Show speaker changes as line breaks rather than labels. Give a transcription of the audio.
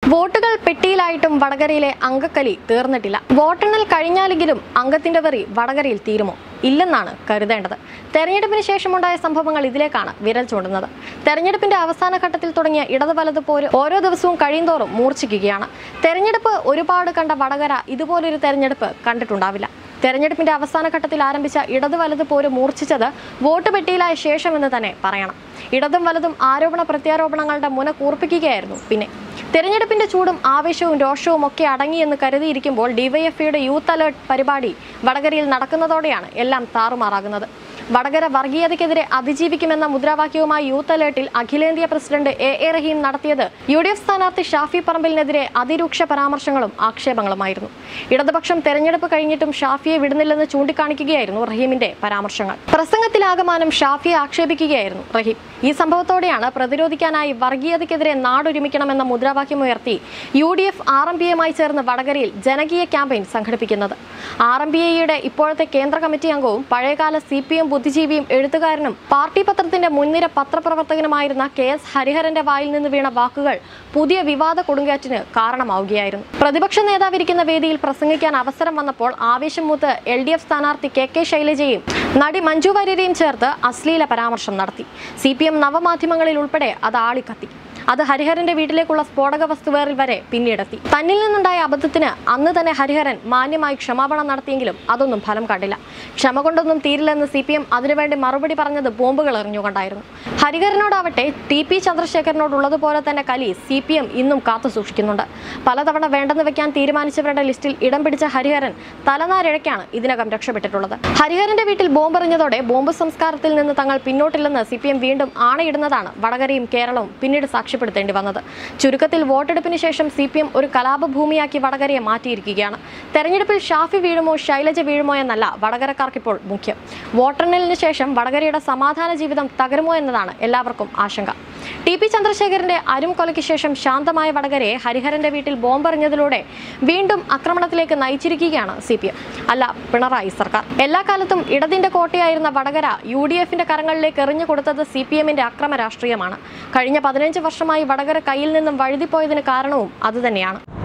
വോട്ടുകൾ പെട്ടിയിലായിട്ടും വടകരയിലെ അങ്കക്കലി തീർന്നിട്ടില്ല വോട്ടെണ്ണൽ കഴിഞ്ഞാലെങ്കിലും അംഗത്തിന്റെ വെറി വടകരയിൽ തീരുമോ ഇല്ലെന്നാണ് കരുതേണ്ടത് തെരഞ്ഞെടുപ്പിന് ശേഷമുണ്ടായ സംഭവങ്ങൾ ഇതിലേക്കാണ് വിരൽ ചൂണ്ടുന്നത് തെരഞ്ഞെടുപ്പിന്റെ അവസാന ഘട്ടത്തിൽ തുടങ്ങിയ ഇടത് വലത് പോര് ഓരോ ദിവസവും കഴിയുന്തോറും മൂർച്ഛിക്കുകയാണ് തെരഞ്ഞെടുപ്പ് ഒരുപാട് കണ്ട വടകര ഇതുപോലൊരു തെരഞ്ഞെടുപ്പ് കണ്ടിട്ടുണ്ടാവില്ല തെരഞ്ഞെടുപ്പിന്റെ അവസാന ഘട്ടത്തിൽ ആരംഭിച്ച ഇടത് വലത് പോര് മൂർച്ഛിച്ചത് വോട്ട് പെട്ടിയിലായ ശേഷമെന്ന് തന്നെ പറയണം ഇടതും വലതും ആരോപണ പ്രത്യാരോപണങ്ങളുടെ മുന കൂർപ്പിക്കുകയായിരുന്നു പിന്നെ തെരഞ്ഞെടുപ്പിന്റെ ചൂടും ആവേശവും രോഷവും ഒക്കെ അടങ്ങിയെന്ന് കരുതിയിരിക്കുമ്പോൾ ഡിവൈഎഫ്ഐയുടെ യൂത്ത് അലേർട്ട് പരിപാടി വടകരയിൽ നടക്കുന്നതോടെയാണ് എല്ലാം താറുമാറാകുന്നത് വടകര വർഗീയതയ്ക്കെതിരെ അതിജീവിക്കുമെന്ന മുദ്രാവാക്യവുമായി യൂത്ത് അലേർട്ടിൽ അഖിലേന്ത്യാ പ്രസിഡന്റ് എ എ റഹീം നടത്തിയത് യു ഡി എഫ് സ്ഥാനാർത്ഥി ഷാഫി പറമ്പിലിനെതിരെ അതിരൂക്ഷ പരാമർശങ്ങളും ആക്ഷേപങ്ങളുമായിരുന്നു ഇടതുപക്ഷം തെരഞ്ഞെടുപ്പ് കഴിഞ്ഞിട്ടും ഷാഫിയെ വിടുന്നില്ലെന്ന് ചൂണ്ടിക്കാണിക്കുകയായിരുന്നു റഹീമിന്റെ പരാമർശങ്ങൾ പ്രസംഗത്തിലാകമാനം ഷാഫിയെ ആക്ഷേപിക്കുകയായിരുന്നു റഹീം ഈ സംഭവത്തോടെയാണ് പ്രതിരോധിക്കാനായി വർഗീയതയ്ക്കെതിരെ നാടൊരുമിക്കണമെന്ന മുദ്രാവാക്യമുയർത്തി U D F R M P എമായി ചേർന്ന് വടകരയിൽ ജനകീയ ക്യാമ്പയിൻ സംഘടിപ്പിക്കുന്നത് ആർ എം പി എയുടെ ഇപ്പോഴത്തെ കേന്ദ്ര കമ്മിറ്റി അംഗവും പഴയകാല സി പി എം ബുദ്ധിജീവിയും എഴുത്തുകാരനും പാർട്ടി പത്രത്തിന്റെ മുൻനിര പത്രപ്രവർത്തകനുമായിരുന്ന കെ എസ് ഹരിഹരന്റെ വായിൽ നിന്ന് വീണ വാക്കുകൾ പുതിയ വിവാദ കൊടുങ്കാറ്റിന് കാരണമാവുകയായിരുന്നു പ്രതിപക്ഷ നേതാവിരിക്കുന്ന വേദിയിൽ പ്രസംഗിക്കാൻ അവസരം വന്നപ്പോൾ ആവേശം മൂത്ത് എൽ ഡി എഫ് സ്ഥാനാർത്ഥി കെ കെ ശൈലജയും നടി മഞ്ജു വാര്യരെയും ചേർത്ത് അശ്ലീല പരാമർശം നടത്തി സി പി എം നവമാധ്യമങ്ങളിൽ ഉൾപ്പെടെ അത് ആളിക്കത്തി അത് ഹരിഹരന്റെ വീട്ടിലേക്കുള്ള സ്ഫോടക വസ്തുവേറിൽ വരെ പിന്നീടെത്തി തന്നിൽ നിന്നുണ്ടായ അബദ്ധത്തിന് അന്ന് തന്നെ ഹരിഹരൻ മാന്യമായി ക്ഷമാപണം നടത്തിയെങ്കിലും അതൊന്നും ഫലം കണ്ടില്ല ക്ഷമ കൊണ്ടൊന്നും തീരില്ലെന്ന് സി പി എം അതിനുവേണ്ടി മറുപടി പറഞ്ഞത് ബോംബുകൾ എറിഞ്ഞുകൊണ്ടായിരുന്നു ഹരിഹരനോടാവട്ടെ ടി പി ചന്ദ്രശേഖരനോടുള്ളതുപോലെ തന്നെ കലി സി പി എം ഇന്നും കാത്തു സൂക്ഷിക്കുന്നുണ്ട് പലതവണ വേണ്ടെന്ന് വെക്കാൻ തീരുമാനിച്ചവരുടെ ലിസ്റ്റിൽ ഇടം പിടിച്ച ഹരിഹരൻ തലനാരിഴയ്ക്കാണ് ഇതിനകം രക്ഷപ്പെട്ടിട്ടുള്ളത് ഹരിഹരന്റെ വീട്ടിൽ ബോംബെറിഞ്ഞതോടെ ബോംബ് സംസ്കാരത്തിൽ നിന്ന് തങ്ങൾ പിന്നോട്ടില്ലെന്ന് സി പി എം വീണ്ടും ആണയിടുന്നതാണ് വടകരയും കേരളവും പിന്നീട് സാക്ഷ്യപ്പെടുത്തേണ്ടി വന്നത് ചുരുക്കത്തിൽ വോട്ടെടുപ്പിന് ശേഷം സി പി എം ഒരു കലാപഭൂമിയാക്കി വടകരയെ മാറ്റിയിരിക്കുകയാണ് തെരഞ്ഞെടുപ്പിൽ ഷാഫി വീഴുമോ ശൈലജ വീഴുമോ എന്നല്ല വടകരക്കാർക്കിപ്പോൾ മുഖ്യം വോട്ടെണ്ണലിന് ശേഷം വടകരയുടെ സമാധാന ജീവിതം തകരുമോ എന്നതാണ് എല്ലാവർക്കും ആശങ്ക ടി പി ചന്ദ്രശേഖരന്റെ അരും കൊലയ്ക്ക് ശേഷം ശാന്തമായ വടകരയെ ഹരിഹരന്റെ വീട്ടിൽ ബോംബെറിഞ്ഞതിലൂടെ വീണ്ടും ആക്രമണത്തിലേക്ക് നയിച്ചിരിക്കുകയാണ് സി പി എം അല്ല പിണറായി സർക്കാർ എല്ലാ കാലത്തും ഇടതിന്റെ കോട്ടയായിരുന്ന വടകര യു ഡി എഫിന്റെ കരങ്ങളിലേക്ക് എറിഞ്ഞു കൊടുത്തത് സി പി എമ്മിന്റെ അക്രമ രാഷ്ട്രീയമാണ് കഴിഞ്ഞ പതിനഞ്ച് വർഷമായി വടകര കയ്യിൽ നിന്നും വഴുതിപ്പോയതിന് കാരണവും അതുതന്നെയാണ്